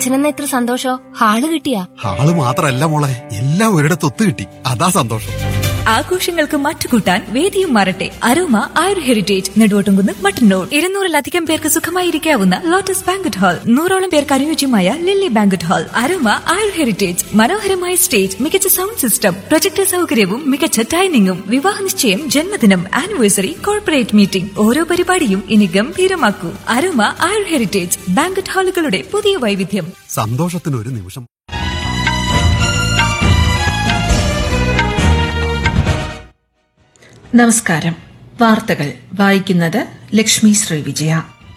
അച്ഛനെന്ന ഇത്ര സന്തോഷോ ഹാള് കിട്ടിയാ ആള് മാത്രല്ല മോളെ എല്ലാം ഒരിടത്ത് ഒത്തു കിട്ടി അതാ സന്തോഷം ആഘോഷങ്ങൾക്ക് മറ്റുകൂട്ടാൻ വേദിയും മാറട്ടെ അരോമ ആയുർ ഹെറിറ്റേജ് നെടുവോട്ടുംകുന്ന് മട്ടന്നൂർ ഇരുന്നൂറിലധികം പേർക്ക് സുഖമായിരിക്കാവുന്ന ലോട്ടസ് ബാങ്കറ്റ് ഹാൾ നൂറോളം പേർക്ക് അനുയോജ്യമായ Lily banquet hall Aroma Ayur Heritage മനോഹരമായ സ്റ്റേജ് മികച്ച സൗണ്ട് സിസ്റ്റം പ്രൊജക്ടർ സൗകര്യവും മികച്ച ഡൈനിങ്ങും വിവാഹ നിശ്ചയം ജന്മദിനം ആനിവേഴ്സറി കോർപ്പറേറ്റ് മീറ്റിംഗ് ഓരോ പരിപാടിയും ഇനി ഗംഭീരമാക്കൂ അരോമ ആയുർ ഹെറിറ്റേജ് ബാങ്കറ്റ് ഹാളുകളുടെ പുതിയ വൈവിധ്യം സന്തോഷത്തിന് ഒരു നിമിഷം നമസ്കാരം വാർത്തകൾ വായിക്കുന്നത് ലക്ഷ്മി ശ്രീ വിജയ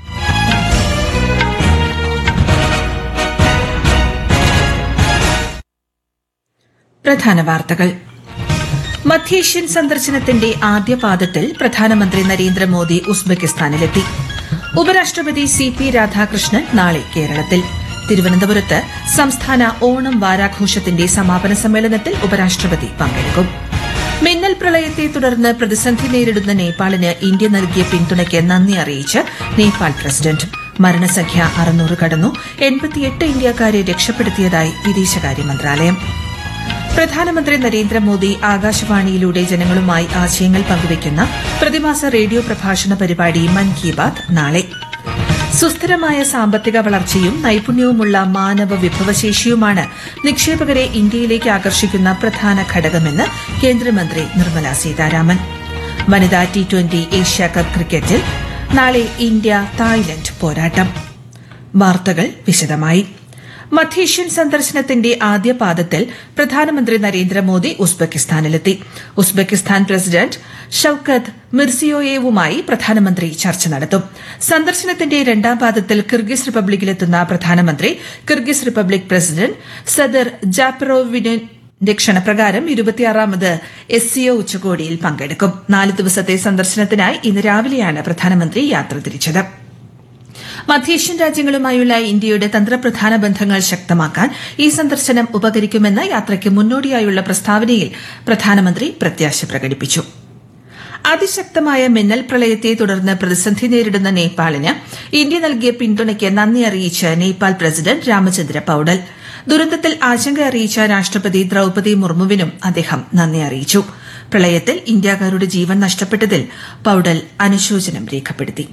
പ്രധാന വാർത്തകൾ മധ്യേഷ്യൻ സന്ദർശനത്തിന്റെ ആദ്യ പാദത്തിൽ പ്രധാനമന്ത്രി നരേന്ദ്രമോദി ഉസ്ബെക്കിസ്ഥാനിലെത്തി ഉപരാഷ്ട്രപതി സി പി രാധാകൃഷ്ണൻ നാളെ കേരളത്തിൽ തിരുവനന്തപുരത്ത് സംസ്ഥാന ഓണം വാരാഘോഷത്തിന്റെ സമാപന സമ്മേളനത്തിൽ ഉപരാഷ്ട്രപതി പങ്കെടുക്കും മിന്നൽ പ്രളയത്തെ തുടർന്ന് പ്രതിസന്ധി നേരിടുന്ന നേപ്പാളിന് ഇന്ത്യ നൽകിയ പിന്തുണയ്ക്ക് നന്ദി അറിയിച്ച് നേപ്പാൾ പ്രസിഡന്റ് മരണസംഖ്യ അറുന്നൂറ് കടന്നു എൺപത്തിയെട്ട് ഇന്ത്യക്കാരെ രക്ഷപ്പെടുത്തിയതായി വിദേശകാര്യ മന്ത്രാലയം പ്രധാനമന്ത്രി നരേന്ദ്രമോദി ആകാശവാണിയിലൂടെ ജനങ്ങളുമായി ആശയങ്ങൾ പങ്കുവയ്ക്കുന്ന പ്രതിമാസ റേഡിയോ പ്രഭാഷണ പരിപാടി മൻ കി ബാത് നാളെ സുസ്ഥിരമായ സാമ്പത്തിക വളർച്ചയും നൈപുണ്യവുമുള്ള മാനവ വിഭവശേഷിയുമാണ് നിക്ഷേപകരെ ഇന്ത്യയിലേക്ക് ആകർഷിക്കുന്ന പ്രധാന ഘടകമെന്ന് കേന്ദ്രമന്ത്രി നിർമ്മല സീതാരാമൻ വനിതാ ടി ട്വന്റി ഏഷ്യാകപ്പ് ക്രിക്കറ്റിൽ നാളെ ഇന്ത്യ തായ്ലൻഡ് പോരാട്ടം വാർത്തകൾ വിശദമായി മധ്യേഷ്യൻ സന്ദർശനത്തിന്റെ ആദ്യ പാദത്തിൽ പ്രധാനമന്ത്രി നരേന്ദ്രമോദി ഉസ്ബെക്കിസ്ഥാനിലെത്തി ഉസ്ബെക്കിസ്ഥാൻ പ്രസിഡന്റ് ഷൌക്കത്ത് മിർസിയോയേവുമായി പ്രധാനമന്ത്രി ചർച്ച നടത്തും സന്ദർശനത്തിന്റെ രണ്ടാം പാദത്തിൽ കിർഗിസ് റിപ്പബ്ലിക്കിലെത്തുന്ന പ്രധാനമന്ത്രി കിർഗിസ് റിപ്പബ്ലിക് പ്രസിഡന്റ് സദർ ജാപ്പറോവിന്റെ ക്ഷണപ്രകാരം ഇരുപത്തിയാറാമത് എസ് സിഒ ഉച്ചകോടിയിൽ പങ്കെടുക്കും നാല് ദിവസത്തെ സന്ദർശനത്തിനായി ഇന്ന് രാവിലെയാണ് പ്രധാനമന്ത്രി യാത്ര തിരിച്ചത് മധ്യേഷ്യൻ രാജ്യങ്ങളുമായുള്ള ഇന്ത്യയുടെ തന്ത്രപ്രധാന ബന്ധങ്ങൾ ശക്തമാക്കാൻ ഈ സന്ദർശനം ഉപകരിക്കുമെന്ന് യാത്രയ്ക്ക് മുന്നോടിയായുള്ള പ്രസ്താവനയിൽ പ്രധാനമന്ത്രി പ്രത്യാശ പ്രകടിപ്പിച്ചു അതിശക്തമായ മിന്നൽ പ്രളയത്തെ തുടർന്ന് പ്രതിസന്ധി നേരിടുന്ന നേപ്പാളിന് ഇന്ത്യ നൽകിയ പിന്തുണയ്ക്ക് നന്ദി അറിയിച്ച് നേപ്പാൾ പ്രസിഡന്റ് രാമചന്ദ്ര പൌഡൽ ദുരന്തത്തിൽ ആശങ്ക അറിയിച്ച രാഷ്ട്രപതി ദ്രൌപതി മുർമുവിനും അദ്ദേഹം നന്ദി അറിയിച്ചു പ്രളയത്തിൽ ഇന്ത്യക്കാരുടെ ജീവൻ നഷ്ടപ്പെട്ടതിൽ പൌഡൽ അനുശോചനം രേഖപ്പെടുത്തി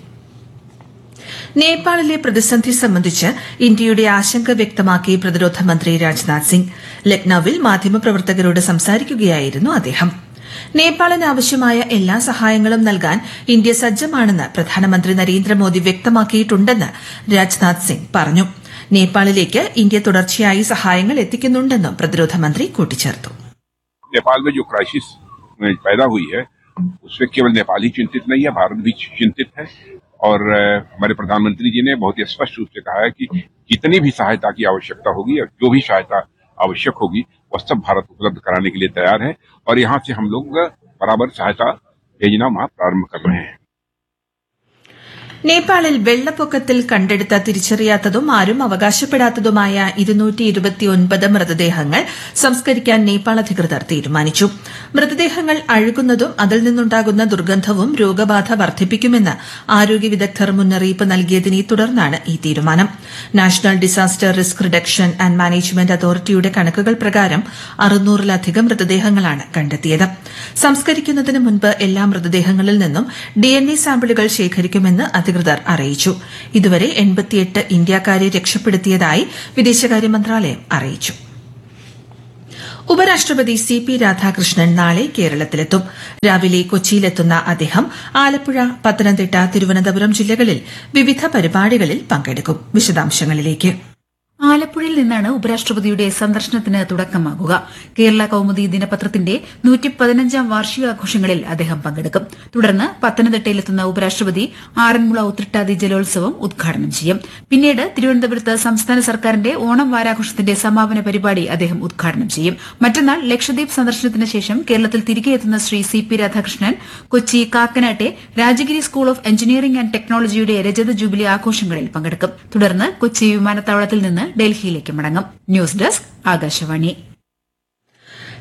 നേപ്പാളിലെ പ്രതിസന്ധി സംബന്ധിച്ച് ഇന്ത്യയുടെ ആശങ്ക വ്യക്തമാക്കി പ്രതിരോധ മന്ത്രി രാജ്നാഥ് സിംഗ് ലക്നൌവിൽ മാധ്യമപ്രവർത്തകരോട് സംസാരിക്കുകയായിരുന്നു അദ്ദേഹം നേപ്പാളിന് ആവശ്യമായ എല്ലാ സഹായങ്ങളും നൽകാൻ ഇന്ത്യ സജ്ജമാണെന്ന് പ്രധാനമന്ത്രി നരേന്ദ്രമോദി വ്യക്തമാക്കിയിട്ടുണ്ടെന്ന് രാജ്നാഥ് സിംഗ് പറഞ്ഞു നേപ്പാളിലേക്ക് ഇന്ത്യ തുടർച്ചയായി സഹായങ്ങൾ എത്തിക്കുന്നുണ്ടെന്നും പ്രതിരോധ മന്ത്രി കൂട്ടിച്ചേർത്തു नेपाल में जो क्राइसिस पैदा हुई है उसमें केवल नेपाल ही चिंतित नहीं है भारत भी चिंतित है और अ, हमारे प्रधानमंत्री जी ने बहुत ही स्पष्ट रूप से कहा है कि जितनी भी सहायता की आवश्यकता होगी और जो भी सहायता आवश्यक होगी वह सब भारत उपलब्ध कराने के लिए तैयार है और यहाँ से हम लोग बराबर सहायता भेजना वहां प्रारंभ कर रहे हैं നേപ്പാളിൽ വെള്ളപ്പൊക്കത്തിൽ കണ്ടെടുത്ത തിരിച്ചറിയാത്തതും ആരും അവകാശപ്പെടാത്തതുമായ ഇരുന്നൂറ്റി ഇരുപത്തിയൊൻപത് മൃതദേഹങ്ങൾ സംസ്കരിക്കാൻ നേപ്പാൾ അധികൃതർ തീരുമാനിച്ചു മൃതദേഹങ്ങൾ അഴുകുന്നതും അതിൽ നിന്നുണ്ടാകുന്ന ദുർഗന്ധവും രോഗബാധ വർദ്ധിപ്പിക്കുമെന്ന് ആരോഗ്യ വിദഗ്ധർ മുന്നറിയിപ്പ് നൽകിയതിനെ തുടർന്നാണ് ഈ തീരുമാനം national disaster risk reduction and management അതോറിറ്റിയുടെ കണക്കുകൾ പ്രകാരം അറുന്നൂറിലധികം മൃതദേഹങ്ങളാണ് കണ്ടെത്തിയത് സംസ്കരിക്കുന്നതിന് മുൻപ് എല്ലാ മൃതദേഹങ്ങളിൽ നിന്നും ഡിഎൻഎ സാമ്പിളുകൾ ശേഖരിക്കുമെന്ന് അധികൃതർ അറിയിച്ചു ഇതുവരെ എൺപത്തിയെട്ട് ഇന്ത്യക്കാരെ രക്ഷപ്പെടുത്തിയതായി വിദേശകാര്യ മന്ത്രാലയം അറിയിച്ചു ഉപരാഷ്ട്രപതി സി പി രാധാകൃഷ്ണൻ നാളെ കേരളത്തിലെത്തും രാവിലെ കൊച്ചിയിലെത്തുന്ന അദ്ദേഹം ആലപ്പുഴ പത്തനംതിട്ട തിരുവനന്തപുരം ജില്ലകളിൽ വിവിധ പരിപാടികളിൽ പങ്കെടുക്കും വിശദാംശങ്ങളിലേക്ക് ആലപ്പുഴയിൽ നിന്നാണ് ഉപരാഷ്ട്രപതിയുടെ സന്ദർശനത്തിന് തുടക്കമാകുക കേരള കൌമുദി ദിനപത്രത്തിന്റെ നൂറ്റി പതിനഞ്ചാം വാർഷികാഘോഷങ്ങളിൽ അദ്ദേഹം പങ്കെടുക്കും തുടർന്ന് പത്തനംതിട്ടയിലെത്തുന്ന ഉപരാഷ്ട്രപതി ആറന്മുള ഉത്രട്ടാതി ജലോത്സവം ഉദ്ഘാടനം ചെയ്യും പിന്നീട് തിരുവനന്തപുരത്ത് സംസ്ഥാന സർക്കാരിന്റെ ഓണം വാരാഘോഷത്തിന്റെ സമാപന പരിപാടി അദ്ദേഹം ഉദ്ഘാടനം ചെയ്യും മറ്റന്നാൾ ലക്ഷദ്വീപ് സന്ദർശനത്തിന് ശേഷം കേരളത്തിൽ തിരികെ എത്തുന്ന ശ്രീ സി പി രാധാകൃഷ്ണൻ കൊച്ചി കാക്കനാട്ടെ Rajagiri school of engineering and ടെക്നോളജിയുടെ രജത ജൂബിലി ആഘോഷങ്ങളിൽ പങ്കെടുക്കും തുടർന്ന് കൊച്ചി വിമാനത്താവളത്തിൽ നിന്ന് ഡൽഹിയിലേക്ക് മടങ്ങും ന്യൂസ് ഡെസ്ക് ആകാശവാണി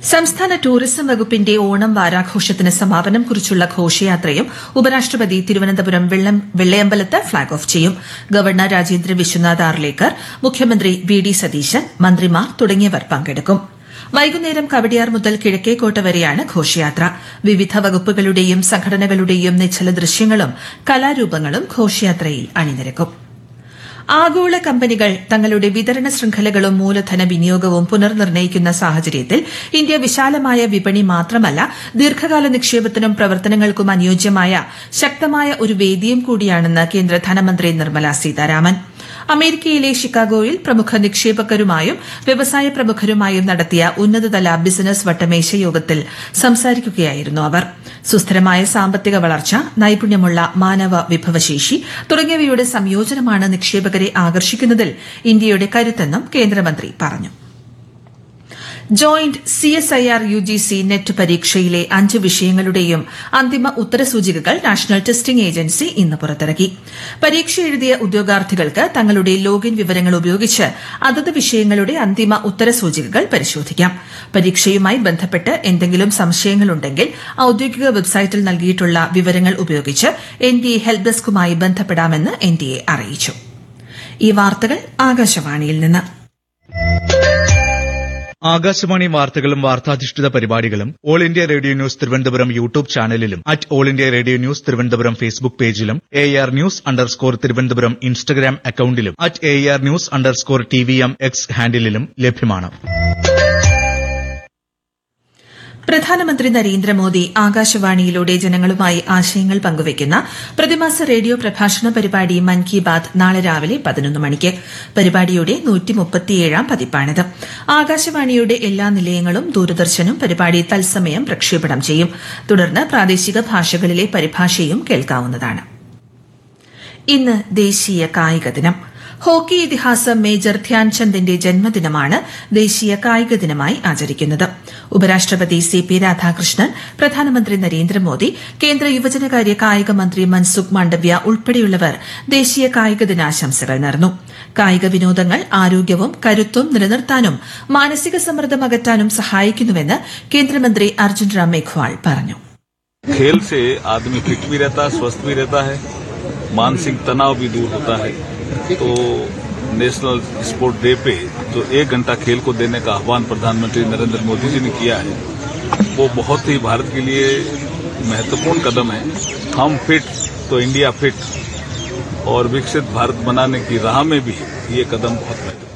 സംസ്ഥാന ടൂറിസം വകുപ്പിന്റെ ഓണം വാരാഘോഷത്തിന് സമാപനം കുറിച്ചുള്ള ഘോഷയാത്രയും ഉപരാഷ്ട്രപതി തിരുവനന്തപുരം വെള്ളം- വെള്ളയമ്പലത്ത് ഫ്ളാഗ് ഓഫ് ചെയ്യും ഗവർണർ രാജേന്ദ്ര വിശ്വനാഥ് ആർലേക്കർ മുഖ്യമന്ത്രി വി ഡി സതീശൻ മന്ത്രിമാർ തുടങ്ങിയവർ പങ്കെടുക്കും വൈകുന്നേരം കവടിയാർ മുതൽ കിഴക്കേക്കോട്ട വരെയാണ് ഘോഷയാത്ര വിവിധ വകുപ്പുകളുടെയും സംഘടനകളുടെയും നിശ്ചല ദൃശ്യങ്ങളും കലാരൂപങ്ങളും ഘോഷയാത്രയിൽ അണിനിരക്കും ആഗോള കമ്പനികൾ തങ്ങളുടെ വിതരണ ശൃംഖലകളും മൂലധന വിനിയോഗവും പുനർനിർണ്ണയിക്കുന്ന സാഹചര്യത്തിൽ ഇന്ത്യ വിശാലമായ വിപണി മാത്രമല്ല ദീർഘകാല നിക്ഷേപത്തിനും പ്രവർത്തനങ്ങൾക്കും അനുയോജ്യമായ ശക്തമായ ഒരു വേദിയും കൂടിയാണെന്ന് കേന്ദ്ര ധനമന്ത്രി നിർമ്മല സീതാരാമൻ അമേരിക്കയിലെ ഷിക്കാഗോയിൽ പ്രമുഖ നിക്ഷേപകരുമായും വ്യവസായ പ്രമുഖരുമായും നടത്തിയ ഉന്നതതല ബിസിനസ് വട്ടമേശ യോഗത്തിൽ സംസാരിക്കുകയായിരുന്നു അവർ സുസ്ഥിരമായ സാമ്പത്തിക വളർച്ച നൈപുണ്യമുള്ള മാനവ വിഭവശേഷി തുടങ്ങിയവയുടെ സംയോജനമാണ് നിക്ഷേപകരെ ആകർഷിക്കുന്നതിൽ ഇന്ത്യയുടെ കരുത്തെന്നും കേന്ദ്രമന്ത്രി പറഞ്ഞു joint C S I R U G C NET പരീക്ഷയിലെ അഞ്ച് വിഷയങ്ങളുടെയും അന്തിമ ഉത്തരസൂചികകൾ നാഷണൽ ടെസ്റ്റിംഗ് ഏജൻസി ഇന്ന് പുറത്തിറക്കി പരീക്ഷ എഴുതിയ ഉദ്യോഗാർത്ഥികൾക്ക് തങ്ങളുടെ ലോഗിൻ വിവരങ്ങൾ ഉപയോഗിച്ച് അതത് വിഷയങ്ങളുടെ അന്തിമ ഉത്തരസൂചികകൾ പരിശോധിക്കാം പരീക്ഷയുമായി ബന്ധപ്പെട്ട് എന്തെങ്കിലും സംശയങ്ങളുണ്ടെങ്കിൽ ഔദ്യോഗിക വെബ്സൈറ്റിൽ നൽകിയിട്ടുള്ള വിവരങ്ങൾ ഉപയോഗിച്ച് എൻ ഡി എ ഹെൽപ് ഡെസ്കുമായി ബന്ധപ്പെടാമെന്ന് എൻ ഡി എ അറിയിച്ചു ഈ വാർത്തകൾ ആകാശവാണിയിൽ നിന്ന് ആകാശവാണി വാർത്തകളും വാർത്താധിഷ്ഠിത പരിപാടികളും All India Radio news Thiruvananthapuram YouTube ചാനലിലും at All India Radio news Thiruvananthapuram Facebook പേജിലും A R news underscore Thiruvananthapuram Instagram അക്കൌണ്ടിലും at A R news underscore T V M X ഹാൻഡിലും ലഭ്യമാണ് പ്രധാനമന്ത്രി നരേന്ദ്രമോദി ആകാശവാണിയിലൂടെ ജനങ്ങളുമായി ആശയങ്ങൾ പങ്കുവയ്ക്കുന്ന പ്രതിമാസ റേഡിയോ പ്രഭാഷണ പരിപാടി മൻ കി ബാത് നാളെ രാവിലെ പതിനൊന്ന് മണിക്ക് പരിപാടിയുടെ നൂറ്റിമുപ്പത്തിയേഴാം പതിപ്പാണിത് ആകാശവാണിയുടെ എല്ലാ നിലയങ്ങളും ദൂരദർശനും പരിപാടി തത്സമയം പ്രക്ഷേപണം ചെയ്യും തുടർന്ന് പ്രാദേശിക ഭാഷകളിലെ പരിഭാഷയും കേൾക്കാവുന്നതാണ് ഇന്ന് ദേശീയ കായിക ദിനം ഹോക്കി ഇതിഹാസം മേജർ ധ്യാൻചന്ദിന്റെ ജന്മദിനമാണ് ദേശീയ കായിക ദിനമായി ആചരിക്കുന്നത് ഉപരാഷ്ട്രപതി സി പി രാധാകൃഷ്ണൻ പ്രധാനമന്ത്രി നരേന്ദ്രമോദി കേന്ദ്ര യുവജനകാര്യ കായിക മന്ത്രി മൻസുഖ് മാണ്ഡവ്യ ഉൾപ്പെടെയുള്ളവർ ദേശീയ കായിക ദിനാശംസകൾ നേർന്നു കായിക വിനോദങ്ങൾ ആരോഗ്യവും കരുത്തും നിലനിർത്താനും മാനസിക സമ്മർദ്ദം അകറ്റാനും സഹായിക്കുന്നുവെന്ന് കേന്ദ്രമന്ത്രി അർജുൻ റാം മേഘ്വാൾ പറഞ്ഞു खेल से आदमी फिट भी रहता है स्वस्थ भी रहता है मानसिक तनाव भी दूर होता है तो नेशनल स्पोर्ट डे पे जो एक घंटा खेल को देने का आह्वान प्रधानमंत्री नरेंद्र मोदी जी ने किया है वो बहुत ही भारत के लिए महत्वपूर्ण कदम है हम फिट तो इंडिया फिट और विकसित भारत बनाने की राह में भी ये कदम बहुत महत्वपूर्ण है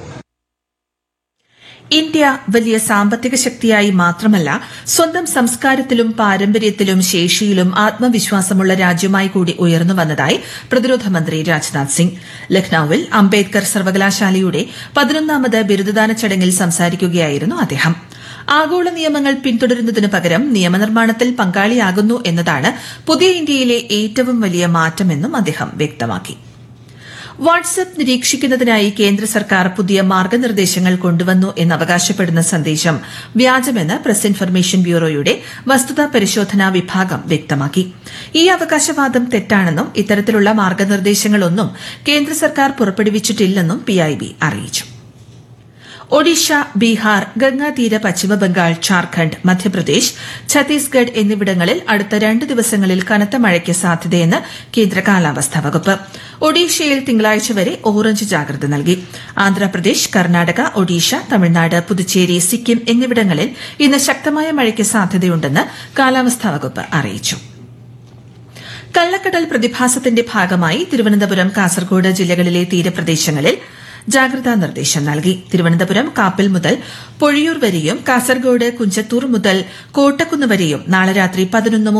ഇന്ത്യ വലിയ സാമ്പത്തിക ശക്തിയായി മാത്രമല്ല സ്വന്തം സംസ്കാരത്തിലും പാരമ്പര്യത്തിലും ശേഷിയിലും ആത്മവിശ്വാസമുള്ള രാജ്യമായി കൂടി ഉയർന്നു വന്നതായി പ്രതിരോധ മന്ത്രി രാജ്നാഥ് സിംഗ് ലക്നൌവിൽ അംബേദ്കർ സർവകലാശാലയുടെ പതിനൊന്നാമത് ബിരുദദാന ചടങ്ങിൽ സംസാരിക്കുകയായിരുന്നു അദ്ദേഹം ആഗോള നിയമങ്ങൾ പിന്തുടരുന്നതിനു പകരം നിയമനിർമ്മാണത്തിൽ പങ്കാളിയാകുന്നു എന്നതാണ് പുതിയ ഇന്ത്യയിലെ ഏറ്റവും വലിയ മാറ്റമെന്നും അദ്ദേഹം വ്യക്തമാക്കി വാട്സ്ആപ്പ് നിരീക്ഷിക്കുന്നതിനായി കേന്ദ്ര സർക്കാർ പുതിയ മാർഗനിർദ്ദേശങ്ങൾ കൊണ്ടുവന്നു എന്ന് അവകാശപ്പെടുന്ന സന്ദേശം വ്യാജമെന്ന് പ്രസ് ഇൻഫർമേഷൻ ബ്യൂറോയുടെ വസ്തുതാ പരിശോധനാ വിഭാഗം വ്യക്തമാക്കി ഈ അവകാശവാദം തെറ്റാണെന്നും ഇത്തരത്തിലുള്ള മാർഗനിർദ്ദേശങ്ങളൊന്നും കേന്ദ്ര സർക്കാർ പുറപ്പെടുവിച്ചിട്ടില്ലെന്നും പിഐബി അറിയിച്ചു ഒഡീഷ ബീഹാർ ഗംഗാതീര പശ്ചിമബംഗാൾ ഝാർഖണ്ഡ് മധ്യപ്രദേശ് ഛത്തീസ്ഗഡ് എന്നിവിടങ്ങളിൽ അടുത്ത രണ്ട് ദിവസങ്ങളിൽ കനത്ത മഴയ്ക്ക് സാധ്യതയെന്ന് കേന്ദ്ര കാലാവസ്ഥാ വകുപ്പ് ഒഡീഷയിൽ തിങ്കളാഴ്ച വരെ ഓറഞ്ച് ജാഗ്രത നൽകി ആന്ധ്രാപ്രദേശ് കർണാടക ഒഡീഷ തമിഴ്നാട് പുതുച്ചേരി സിക്കിം എന്നിവിടങ്ങളിൽ ഇന്ന് ശക്തമായ മഴയ്ക്ക് സാധ്യതയുണ്ടെന്ന് കാലാവസ്ഥാ വകുപ്പ് അറിയിച്ചു കള്ളക്കടൽ പ്രതിഭാസത്തിന്റെ ഭാഗമായി തിരുവനന്തപുരം കാസർഗോഡ് ജില്ലകളിലെ തീരപ്രദേശങ്ങളിൽ ജാഗ്രതാ നിർദ്ദേശം നൽകി തിരുവനന്തപുരം കാപ്പിൽ മുതൽ പൊഴിയൂർ വരെയും കാസർഗോഡ് കുഞ്ചത്തൂർ മുതൽ കോട്ടക്കുന്ന് വരെയും നാളെ രാത്രി പതിനൊന്ന്